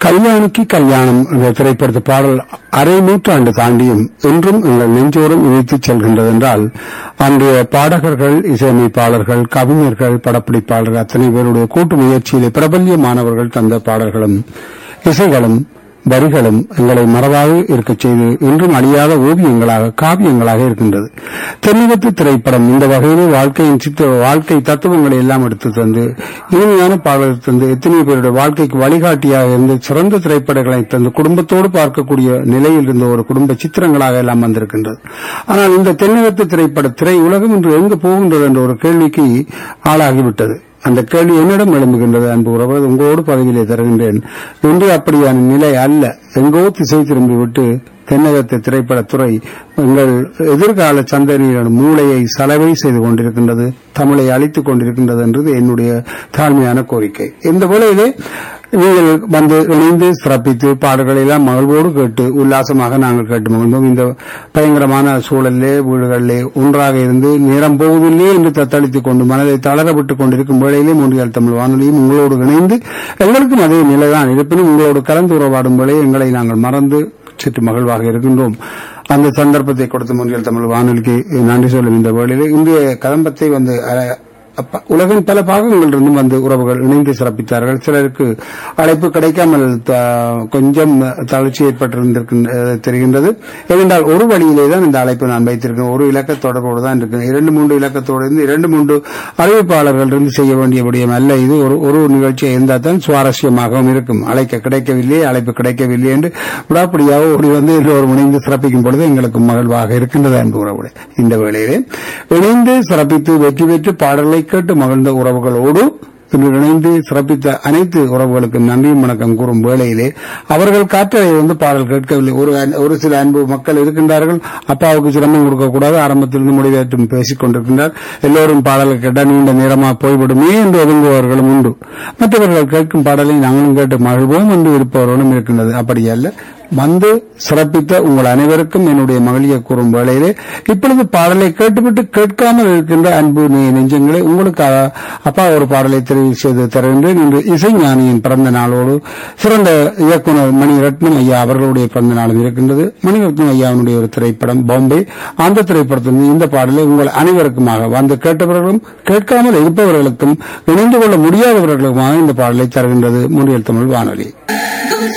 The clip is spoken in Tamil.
கல்யாணிக்கு கல்யாணம் என்ற திரைப்படத்து பாடல் அரை நூற்றாண்டு தாண்டியும் இன்றும் எங்கள் நெஞ்சோரம் இணைத்துச் செல்கின்றது என்றால் அன்றைய பாடகர்கள் இசையமைப்பாளர்கள் கவிஞர்கள் படப்பிடிப்பாளர்கள் அத்தனை பேருடைய கூட்டு முயற்சியிலே பிரபல்யமானவர்கள் தந்த பாடல்களும் இசைகளும் வரிகளும் எங்களை மறவாது இருக்கச் செய்து இன்றும் அழியாத ஓவியங்களாக காவியங்களாக இருக்கின்றது தென்னிகத்து திரைப்படம் இந்த வகையிலே வாழ்க்கையின் சித்த வாழ்க்கை தத்துவங்களை எல்லாம் எடுத்து தந்து இனிமையான பாடல்கள் தந்து எத்தனை பேருடைய வாழ்க்கைக்கு வழிகாட்டியாக இருந்து சிறந்த திரைப்படங்களை தந்து குடும்பத்தோடு பார்க்கக்கூடிய நிலையில் இருந்த ஒரு குடும்ப சித்திரங்களாக எல்லாம் வந்திருக்கின்றது ஆனால் இந்த தென்னிகத்து திரைப்பட திரை உலகம் இன்று எங்கு போகின்றது என்ற ஒரு கேள்விக்கு ஆளாகிவிட்டது அந்த கேள்வி என்னிடம் எழும்புகின்றது அன்பு உறவு உங்களோடு பதவியிலே தருகின்றேன் இன்று அப்படியான நிலை அல்ல எங்கோ திசை திரும்பிவிட்டு தென்னகத்து திரைப்படத்துறை எங்கள் எதிர்கால சந்ததியினர் மூளையை சலவை செய்து கொண்டிருக்கின்றது தமிழை அழித்துக் கொண்டிருக்கின்றது என்றது என்னுடைய தாழ்மையான கோரிக்கை இந்த வேளையிலே நீங்கள் வந்து இணைந்து சிறப்பித்து பாடல்களை எல்லாம் மகிழ்வோடு கேட்டு உல்லாசமாக நாங்கள் கேட்டு மகிழ்ந்தோம் இந்த பயங்கரமான சூழலிலே வீடுகளிலே ஒன்றாக இருந்து நேரம் போவதில்லையே என்று தத்தளித்துக் கொண்டு மனதை தளரவிட்டுக் கொண்டிருக்கும் வேளையிலே மூன்றியால் தமிழ் வானொலியும் உங்களோடு இணைந்து எங்களுக்கும் அதே நிலைதான் இருப்பினும் உங்களோடு கலந்து உறவாடும் வேளையை எங்களை நாங்கள் மறந்து சற்று மகிழ்வாக இருக்கின்றோம் அந்த சந்தர்ப்பத்தை கொடுத்த முன்னில் தமிழ் வானொலிக்கு நன்றி சொல்லும் இந்த வேளையிலே இந்திய கதம்பத்தை வந்து அஹ், அப்ப- உலகின் பல பாகங்களிலிருந்தும் வந்து உறவுகள் இணைந்து சிறப்பித்தார்கள் சிலருக்கு அழைப்பு கிடைக்காமல் த- கொஞ்சம் தளர்ச்சி ஏற்பட்டிருந்திருக்கின்ற தெரிகின்றது ஏனென்றால் ஒரு வழியிலே தான் இந்த அழைப்பு நான் வைத்திருக்கேன் ஒரு இலக்க தொடர்போடு தான் இருக்கிறேன் இரண்டு மூன்று இலக்கத்தோடு இருந்து இரண்டு மூன்று அறிவிப்பாளர்கள் இருந்து செய்ய வேண்டிய விடயம் அல்ல இது ஒரு ஒரு நிகழ்ச்சியை இருந்தால் தான் சுவாரஸ்யமாகவும் இருக்கும் அழைக்க கிடைக்கவில்லை அழைப்பு கிடைக்கவில்லை என்று விடாப்படியாக ஓடி வந்து இன்று ஒரு இணைந்து சிறப்பிக்கும் பொழுது எங்களுக்கு மகிழ்வாக இருக்கின்றது அன்பு உறவுகளே இந்த வேளையிலே இணைந்து சிறப்பித்து வெற்றி பெற்று பாடல்களை கேட்டு மகிழ்ந்த உறவுகளோடு இன்று இணைந்து சிறப்பித்த அனைத்து உறவுகளுக்கும் நன்றியும் வணக்கம் கூறும் வேளையிலே அவர்கள் காற்றலை வந்து பாடல் கேட்கவில்லை ஒரு அன்- ஒரு சில அன்பு மக்கள் இருக்கின்றார்கள் அப்பாவுக்கு சிரமம் கொடுக்கக்கூடாது ஆரம்பத்திலிருந்து முடிவேற்றும் பேசிக் கொண்டிருக்கின்றார் எல்லோரும் பாடல் கேட்டால் நீண்ட நேரமா போய்விடுமே என்று ஒதுங்குபவர்களும் உண்டு மற்றவர்கள் கேட்கும் பாடலை நாங்களும் கேட்டு மகிழ்வோம் என்று இருப்பவர்களும் இருக்கின்றது அப்படி அல்ல வந்து சிறப்பித்த உங்கள் அனைவருக்கும் என்னுடைய மகளிய கூறும் வேளையிலே இப்பொழுது பாடலை கேட்டுவிட்டு கேட்காமல் இருக்கின்ற அன்பு நெ- நெஞ்சங்களே உங்களுக்கு அ- அப்பா ஒரு பாடலை தெரிவு செய்து தருகின்றேன் இன்று இசைஞானியின் பிறந்த நாளோடு சிறந்த இயக்குனர் மணிரத்னம் ஐயா அவர்களுடைய பிறந்த நாளும் இருக்கின்றது மணிரத்னம் ஐயாவுடைய ஒரு திரைப்படம் பாம்பே அந்த திரைப்படத்திலிருந்து இந்த பாடலை உங்கள் அனைவருக்குமாக வந்து கேட்டவர்களும் கேட்காமல் இருப்பவர்களுக்கும் இணைந்து கொள்ள முடியாதவர்களுக்குமாக இந்த பாடலை தருகின்றது முன்னியல் தமிழ் வானொலி